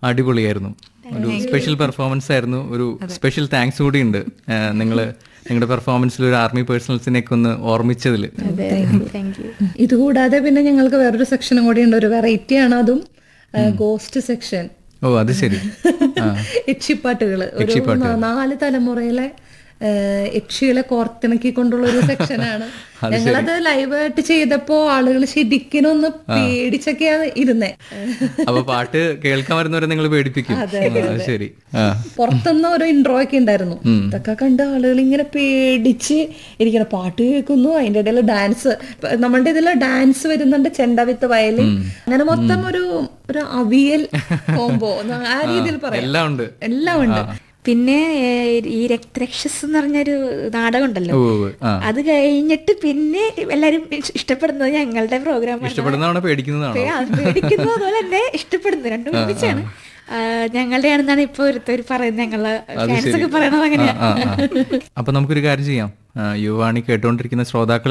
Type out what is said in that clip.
അടിപൊളിയായിരുന്നു ഒരു special performance ആയിരുന്നു ഒരു സ്പെഷ്യൽ താങ്ക്സ് കൂടി ഉണ്ട് നിങ്ങൾ നിങ്ങളുടെ പെർഫോമൻസിൽ ഒരു ആർമി പേഴ്സണൽസിനെയൊക്കെ ഒന്ന് ഓർമ്മിച്ചതിൽ താങ്ക് യു ഇതുകൂടാതെ പിന്നെ ഞങ്ങൾക്ക് വേറൊരു സെക്ഷനും കൂടി ഉണ്ട് ഒരു വെറൈറ്റി ആണ് അതും ഗോസ്റ്റ് സെക്ഷൻ ഓ അത് ശരി ആ യക്ഷിപ്പാട്ടുകള് ഒരു നാ- നാല് തലമുറയിലെ ഏഹ്, യക്ഷികളെ കോർത്തിണക്കിക്കൊണ്ടുള്ള ഒരു സെക്ഷനാണ് ഞങ്ങളത് ലൈവായിട്ട് ചെയ്തപ്പോ ആളുകൾ ശരിക്കും ഒന്ന് പേടിച്ചൊക്കെയാണ് ഇരുന്നേ അപ്പൊ പാട്ട് കേൾക്കാൻ വരുന്നവരെ നിങ്ങൾ പേടിപ്പിക്കും ആ, അത് ശരി ആ പുറത്തുനിന്ന് ഒരു ഇൻട്രോ ഒക്കെ ഉണ്ടായിരുന്നു ഇതൊക്കെ കണ്ട് ആളുകൾ ഇങ്ങനെ പേടിച്ച് ഇരിക്കണം പാട്ട് കേൾക്കുന്നു അതിന്റെ ഇടയിൽ ഡാൻസ് നമ്മളുടെ ഇതിൽ ഡാൻസ് വരുന്നുണ്ട് ചെണ്ട വിത്ത് വയലിൻ അങ്ങനെ മൊത്തം ഒരു ഒരു അവിയൽ കോംബോ ആ രീതിയിൽ പറയാം എല്ലാം ഉണ്ട് എല്ലാം ഉണ്ട് പിന്നെ ഏഹ്, ഈ രക്തരക്ഷസ് എന്ന് പറഞ്ഞൊരു നാടകം ഉണ്ടല്ലോ ഓ ഓ, ആ അത് കഴിഞ്ഞിട്ട് പിന്നെ എല്ലാരും ഇഷ്- ഇഷ്ടപ്പെടുന്നത് ഞങ്ങളുടെ പ്രോഗ്രാമാണ് ഇഷ്ടപ്പെടുന്നതാണോ പേടിക്കുന്നതാണോ പേടിക്കുന്നത് അതുപോലെ തന്നെ ഇഷ്ടപ്പെടുന്നത് രണ്ടും ഒരുമിച്ചാണ് ആ, ഞങ്ങളുടെയാണെന്നാണ് ഇപ്പൊ ഒരുത്തർ പറയുന്നത് ഞങ്ങളെ ഫാൻസ് ഒക്കെ പറയണത് അങ്ങനെയാ ആ, ആ, ആ. അപ്പൊ നമുക്കൊരു കാര്യം ചെയ്യാം ആ, യുവാണി കേട്ടുകൊണ്ടിരിക്കുന്ന ശ്രോതാക്കൾ